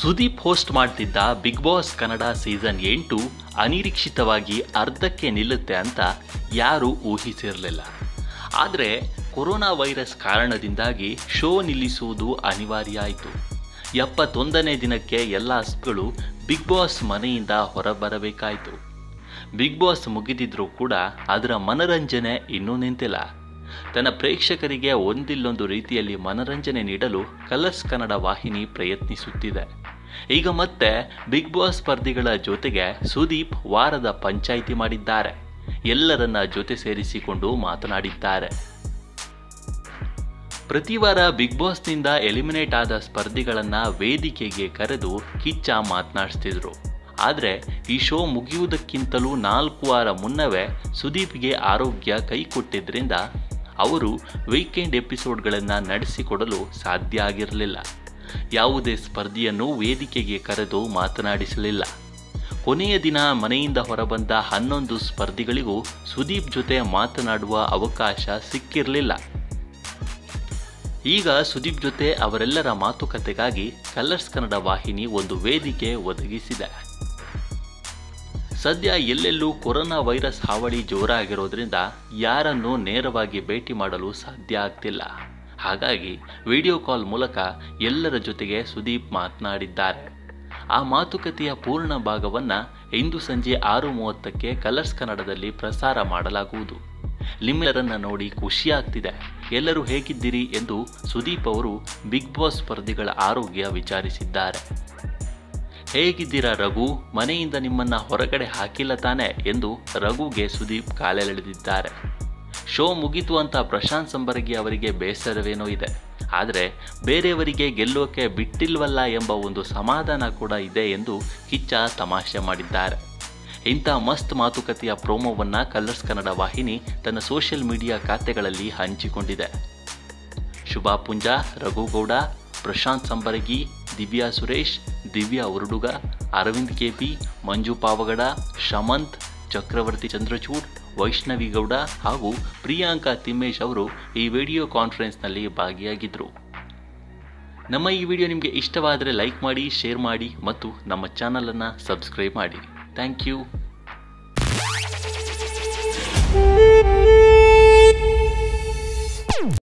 Sudeep host ಮಾಡ್ತಿದ್ದ big boss Kannada season ಎಂಟು ಅನಿರೀಕ್ಷಿತವಾಗಿ ಅರ್ಧಕ್ಕೆ ನಿಲ್ಲುತ್ತೆ ಅಂತ ಯಾರೂ ಊಹಿಸಿರಲಿಲ್ಲ ಆದರೆ ಕೊರೋನಾ ವೈರಸ್ ಕಾರಣದಿಂದಾಗಿ ಶೋ ನಿಲ್ಲಿಸುವುದು ಅನಿವಾರ್ಯ ಆಯಿತು ಎಪ್ಪತ್ತೊಂದನೇ ದಿನಕ್ಕೆ ಎಲ್ಲ ಹಸ್ಗಳು ಬಿಗ್ ಬಾಸ್ ಮನೆಯಿಂದ ಹೊರಬರಬೇಕಾಯಿತು ಬಿಗ್ ಬಾಸ್ ಮುಗಿದಿದ್ರೂ ಕೂಡ ಅದರ ಮನರಂಜನೆ ಇನ್ನೂ ನಿಂತಿಲ್ಲ ತನ್ನ ಪ್ರೇಕ್ಷಕರಿಗೆ ಒಂದಿಲ್ಲೊಂದು ರೀತಿಯಲ್ಲಿ ಮನರಂಜನೆ ನೀಡಲು ಕಲರ್ಸ್ ಕನ್ನಡ ವಾಹಿನಿ ಪ್ರಯತ್ನಿಸುತ್ತಿದೆ ಈಗ ಮತ್ತೆ ಬಿಗ್ ಬಾಸ್ ಸ್ಪರ್ಧಿಗಳ ಜೊತೆಗೆ ಸುದೀಪ್ ವಾರದ ಪಂಚಾಯಿತಿ ಮಾಡಿದ್ದಾರೆ ಎಲ್ಲರನ್ನ ಜೊತೆ ಸೇರಿಸಿಕೊಂಡು ಮಾತನಾಡಿದ್ದಾರೆ ಪ್ರತಿ ವಾರ ಬಿಗ್ ಬಾಸ್ನಿಂದ ಎಲಿಮಿನೇಟ್ ಆದ ಸ್ಪರ್ಧಿಗಳನ್ನ ವೇದಿಕೆಗೆ ಕರೆದು ಕಿಚ್ಚ ಮಾತನಾಡಿಸ್ತಿದ್ರು ಆದರೆ ಈ ಶೋ ಮುಗಿಯುವುದಕ್ಕಿಂತಲೂ ನಾಲ್ಕು ವಾರ ಮುನ್ನವೇ ಸುದೀಪ್ಗೆ ಆರೋಗ್ಯ ಕೈಕೊಟ್ಟಿದ್ದರಿಂದ ಅವರು ವೀಕೆಂಡ್ ಎಪಿಸೋಡ್ಗಳನ್ನು ನಡೆಸಿಕೊಡಲು ಸಾಧ್ಯ ಆಗಿರಲಿಲ್ಲ ಯಾವುದೇ ಸ್ಪರ್ಧಿಯನ್ನು ವೇದಿಕೆಗೆ ಕರೆದು ಮಾತನಾಡಿಸಲಿಲ್ಲ ಕೊನೆಯ ದಿನ ಮನೆಯಿಂದ ಹೊರಬಂದ ಹನ್ನೊಂದು ಸ್ಪರ್ಧಿಗಳಿಗೂ ಸುದೀಪ್ ಜೊತೆ ಮಾತನಾಡುವ ಅವಕಾಶ ಸಿಕ್ಕಿರಲಿಲ್ಲ ಈಗ ಸುದೀಪ್ ಜೊತೆ ಅವರೆಲ್ಲರ ಮಾತುಕತೆಗಾಗಿ ಕಲರ್ಸ್ ಕನ್ನಡ ವಾಹಿನಿ ಒಂದು ವೇದಿಕೆ ಒದಗಿಸಿದೆ ಸದ್ಯ ಎಲ್ಲೆಲ್ಲೂ ಕೊರೋನಾ ವೈರಸ್ ಹಾವಳಿ ಜೋರಾಗಿರೋದ್ರಿಂದ ಯಾರನ್ನು ನೇರವಾಗಿ ಭೇಟಿ ಮಾಡಲು ಸಾಧ್ಯ ಆಗ್ತಿಲ್ಲ ಹಾಗಾಗಿ ವಿಡಿಯೋ ಕಾಲ್ ಮೂಲಕ ಎಲ್ಲರ ಜೊತೆಗೆ ಸುದೀಪ್ ಮಾತನಾಡಿದ್ದಾರೆ ಆ ಮಾತುಕತೆಯ ಪೂರ್ಣ ಭಾಗವನ್ನ ಇಂದು ಸಂಜೆ ಆರು ಮೂವತ್ತಕ್ಕೆ ಕಲರ್ಸ್ ಕನ್ನಡದಲ್ಲಿ ಪ್ರಸಾರ ಮಾಡಲಾಗುವುದು ನಿಮ್ಮೆಲ್ಲರನ್ನ ನೋಡಿ ಖುಷಿಯಾಗ್ತಿದೆ ಎಲ್ಲರೂ ಹೇಗಿದ್ದೀರಿ ಎಂದು ಸುದೀಪ್ ಅವರು ಬಿಗ್ ಬಾಸ್ ಸ್ಪರ್ಧಿಗಳ ಆರೋಗ್ಯ ವಿಚಾರಿಸಿದ್ದಾರೆ ಹೇಗಿದ್ದೀರಾ ರಘು ಮನೆಯಿಂದ ನಿಮ್ಮನ್ನ ಹೊರಗಡೆ ಹಾಕಿಲ್ಲ ತಾನೆ ಎಂದು ರಘುಗೆ ಸುದೀಪ್ ಕಾಲೆಳೆದಿದ್ದಾರೆ ಶೋ ಮುಗಿತು ಅಂತ ಪ್ರಶಾಂತ್ ಸಂಬರಗಿ ಅವರಿಗೆ ಬೇಸರವೇನೋ ಇದೆ ಆದರೆ ಬೇರೆಯವರಿಗೆ ಗೆಲ್ಲೋಕೆ ಬಿಟ್ಟಿಲ್ವಲ್ಲ ಎಂಬ ಒಂದು ಸಮಾಧಾನ ಕೂಡ ಇದೆ ಎಂದು ಕಿಚ್ಚ ತಮಾಷೆ ಮಾಡಿದ್ದಾರೆ ಇಂಥ ಮಸ್ತ್ ಮಾತುಕತೆಯ ಪ್ರೋಮೋವನ್ನ ಕಲರ್ಸ್ ಕನ್ನಡ ವಾಹಿನಿ ತನ್ನ ಸೋಷಿಯಲ್ ಮೀಡಿಯಾ ಖಾತೆಗಳಲ್ಲಿ ಹಂಚಿಕೊಂಡಿದೆ ಶುಭಾ ಪುಂಜಾ ರಘುಗೌಡ ಪ್ರಶಾಂತ್ ಸಂಬರಗಿ ದಿವ್ಯಾ ಸುರೇಶ್ ದಿವ್ಯಾ ಉರುಡುಗ ಅರವಿಂದ್ ಕೆಪಿ ಮಂಜು ಪಾವಗಡ ಶಮಂತ್ ಚಕ್ರವರ್ತಿ ಚಂದ್ರಚೂಡ್ ವೈಷ್ಣವಿ ಗೌಡ ಹಾಗೂ ಪ್ರಿಯಾಂಕಾ ತಿಮ್ಮೇಶ್ ಅವರು ಈ ವಿಡಿಯೋ ಕಾನ್ಫರೆನ್ಸ್ನಲ್ಲಿ ಭಾಗಿಯಾಗಿದ್ದರು ನಮ್ಮ ಈ ವಿಡಿಯೋ ನಿಮಗೆ ಇಷ್ಟವಾದರೆ ಲೈಕ್ ಮಾಡಿ ಶೇರ್ ಮಾಡಿ ಮತ್ತು ನಮ್ಮ ಚಾನಲನ್ನು ಸಬ್ಸ್ಕ್ರೈಬ್ ಮಾಡಿ ಥ್ಯಾಂಕ್ ಯು